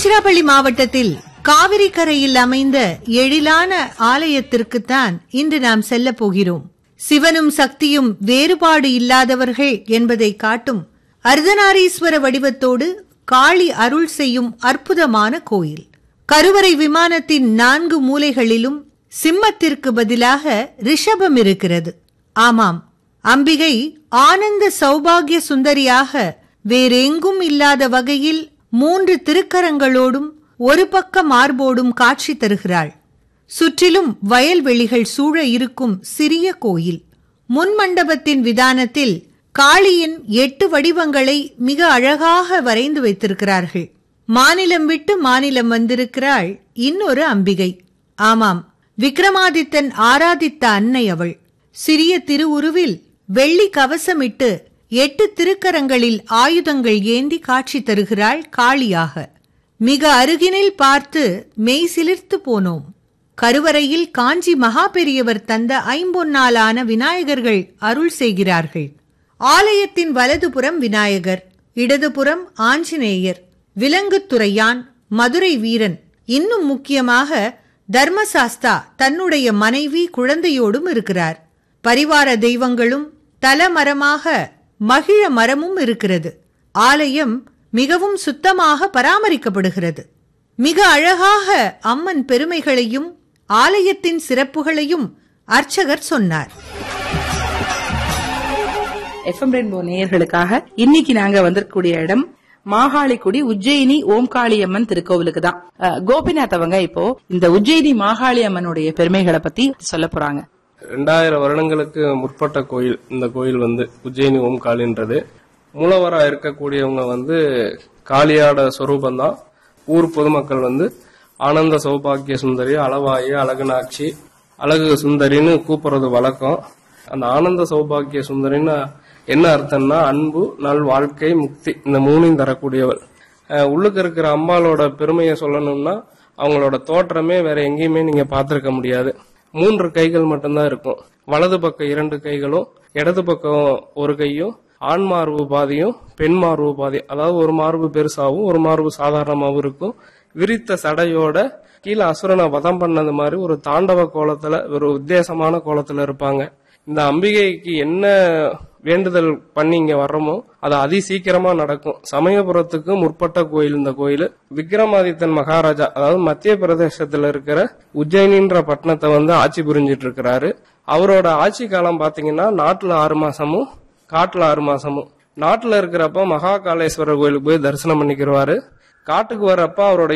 திருச்சிராப்பள்ளி மாவட்டத்தில் காவிரி கரையில் அமைந்த எழிலான ஆலயத்திற்குத்தான் இன்று நாம் செல்லப் போகிறோம் சிவனும் சக்தியும் வேறுபாடு இல்லாதவர்கள் என்பதை காட்டும் அர்த்தநாரீஸ்வர வடிவத்தோடு காளி அருள் செய்யும் அற்புதமான கோயில் கருவறை விமானத்தின் நான்கு மூலைகளிலும் சிம்மத்திற்கு பதிலாக ரிஷபம் இருக்கிறது ஆமாம் அம்பிகை ஆனந்த சௌபாகிய சுந்தரியாக வேறெங்கும் இல்லாத வகையில் மூன்று திருக்கரங்களோடும் ஒரு பக்க மார்போடும் காட்சி தருகிறாள் சுற்றிலும் வயல்வெளிகள் சூழ இருக்கும் சிறிய கோயில் முன் மண்டபத்தின் விதானத்தில் காளியின் எட்டு வடிவங்களை மிக அழகாக வரைந்து வைத்திருக்கிறார்கள் மாநிலம் விட்டு மாநிலம் வந்திருக்கிறாள் இன்னொரு அம்பிகை ஆமாம் விக்ரமாதித்தன் ஆராதித்த அன்னை அவள் சிறிய திருவுருவில் வெள்ளி கவசமிட்டு எட்டு திருக்கரங்களில் ஆயுதங்கள் ஏந்தி காட்சி தருகிறாள் காளியாக மிக அருகினில் பார்த்து மெய் சிலிர்த்து போனோம் கருவறையில் காஞ்சி மகா பெரியவர் தந்த ஐம்பொன்னாலான விநாயகர்கள் அருள் செய்கிறார்கள் ஆலயத்தின் வலதுபுறம் விநாயகர் இடதுபுறம் ஆஞ்சநேயர் விலங்குத்துறையான் மதுரை வீரன் இன்னும் முக்கியமாக தர்மசாஸ்தா தன்னுடைய மனைவி குழந்தையோடும் இருக்கிறார் பரிவார தெய்வங்களும் தலமரமாக மகிழ மரமும் இருக்கிறது ஆலயம் மிகவும் சுத்தமாக பராமரிக்கப்படுகிறது மிக அழகாக அம்மன் பெருமைகளையும் ஆலயத்தின் சிறப்புகளையும் அர்ச்சகர் சொன்னார் எஃப்எம் ரெயின்போ நேயர்களுக்காக இன்னைக்கு நாங்க வந்திருக்கக்கூடிய இடம் மாகாளிக்குடி உஜ்ஜயினி ஓம்காளி அம்மன் திருக்கோவிலுக்கு தான் அஹ், கோபிநாத் அவங்க இப்போ இந்த உஜ்ஜயினி மாகாளி அம்மனுடைய பெருமைகளை பத்தி சொல்ல போறாங்க ரெண்டாயிரம் வருடங்களுக்கு முற்பட்ட கோயில் இந்த கோயில் வந்து உஜ்ஜயினி ஓம் காளின்றது மூலவரா இருக்கக்கூடியவங்க வந்து காளியாட சொரூபம் தான் ஊர் பொதுமக்கள் வந்து ஆனந்த சௌபாக்கிய சுந்தரி அளவாயி அழகுனாட்சி அழகு சுந்தரின்னு கூப்பிடுறது வழக்கம் அந்த ஆனந்த சௌபாக்கிய சுந்தரின்னு என்ன அர்த்தம்னா அன்பு நல் வாழ்க்கை முக்தி இந்த மூணையும் தரக்கூடியவள் அஹ் உள்ளுக்கு இருக்கிற அம்பாளோட பெருமையை சொல்லணும்னா அவங்களோட தோற்றமே வேற எங்கேயுமே நீங்க பார்த்திருக்க முடியாது மூன்று கைகள் மட்டும்தான் இருக்கும் வலது பக்கம் இரண்டு கைகளும் இடது பக்கம் ஒரு கையும் ஆண் மார்பு பாதியும் பெண் மார்பு பாதி அதாவது ஒரு மார்பு பெருசாவும் ஒரு மார்பு சாதாரணமாவும் இருக்கும் விரித்த சடையோட கீழே அசுரனை வதம் பண்ணது மாதிரி ஒரு தாண்டவ கோலத்துல ஒரு உத்தேசமான கோலத்துல இருப்பாங்க இந்த அம்பிகைக்கு என்ன வேண்டுதல் பண்ணி இங்க வர்றோமோ அது அதி சீக்கிரமா நடக்கும் சமயபுரத்துக்கு முற்பட்ட கோயில் இந்த கோயில் விக்ரமாதித்தன் மகாராஜா அதாவது மத்திய பிரதேசத்துல இருக்கிற உஜ்ஜயினின்ற பட்டணத்தை வந்து ஆட்சி புரிஞ்சிட்டு இருக்கிறாரு அவரோட ஆட்சி காலம் பாத்தீங்கன்னா நாட்டுல ஆறு மாசமும் காட்டுல ஆறு மாசமும் நாட்டுல இருக்கிறப்ப மகா காளேஸ்வரர் கோயிலுக்கு போய் தரிசனம் பண்ணிக்கிறவாரு காட்டுக்கு வர்றப்ப அவரோட